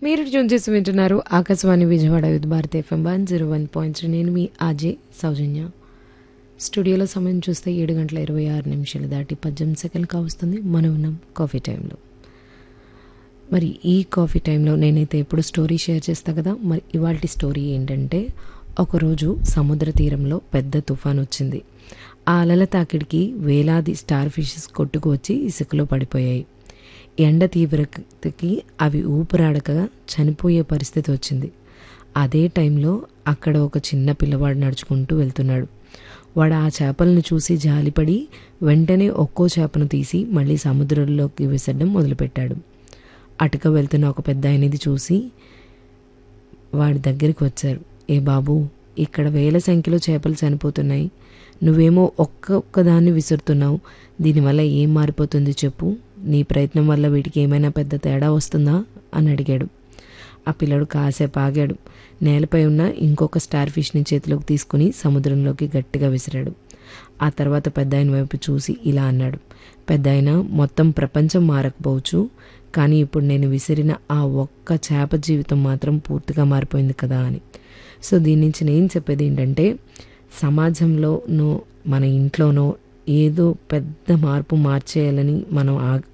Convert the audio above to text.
మీరు ట్యూన్ చేసి వింటున్నారు Akashvani Vijayawada with Bharati FM one zero one point three నేను మీ ఆజే సౌజన్య స్టూడియోలో సమయం చూస్తే ఏడు గంటల ఇరవై ఆరు నిమిషాలు దాటి పద్దెనిమిది సెకండ్లు కావస్తుంది మనం ఉన్నాం కాఫీ టైంలో మరి ఈ కాఫీ టైంలో నేనైతే ఎప్పుడు స్టోరీ షేర్ చేస్తా కదా మరి ఇవాళ స్టోరీ ఏంటంటే ఒకరోజు సముద్ర తీరంలో పెద్ద తుఫాన్ వచ్చింది ఆ అలల తాకిడికి వేలాది స్టార్ ఫిషెస్ కొట్టుకు వచ్చి ఇసుకలో పడిపోయాయి ఎండ తీవ్రతకి అవి ఊపిరాడక చనిపోయే పరిస్థితి వచ్చింది అదే టైంలో అక్కడ ఒక చిన్న పిల్లవాడు నడుచుకుంటూ వెళ్తున్నాడు వాడు ఆ చేపలను చూసి జాలిపడి వెంటనే ఒక్కో చేపను తీసి మళ్ళీ సముద్రంలోకి విసరడం మొదలుపెట్టాడు అటుక వెళ్తున్న ఒక పెద్ద ఆయనది చూసి వాడి దగ్గరికి వచ్చారు ఏ బాబు ఇక్కడ వేల సంఖ్యలో చేపలు చనిపోతున్నాయి నువ్వేమో ఒక్కొక్క దాన్ని విసురుతున్నావు దీనివల్ల ఏం మారిపోతుంది చెప్పు నీ ప్రయత్నం వల్ల వీటికి ఏమైనా పెద్ద తేడా వస్తుందా అని అడిగాడు ఆ పిల్లడు కాసేపు ఆగాడు నేలపై ఉన్న ఇంకొక స్టార్ ఫిష్ని చేతిలోకి తీసుకుని సముద్రంలోకి గట్టిగా విసిరాడు ఆ తర్వాత పెద్ద ఆయన వైపు చూసి ఇలా అన్నాడు పెద్ద ఆయన మొత్తం ప్రపంచం మారకపోవచ్చు కానీ ఇప్పుడు నేను విసిరిన ఆ ఒక్క చేప జీవితం మాత్రం పూర్తిగా మారిపోయింది కదా అని సో దీని నుంచి నేను చెప్పేది ఏంటంటే సమాజంలోనో మన ఇంట్లోనో ఏదో పెద్ద మార్పు మార్చేయాలని మనం ఆ-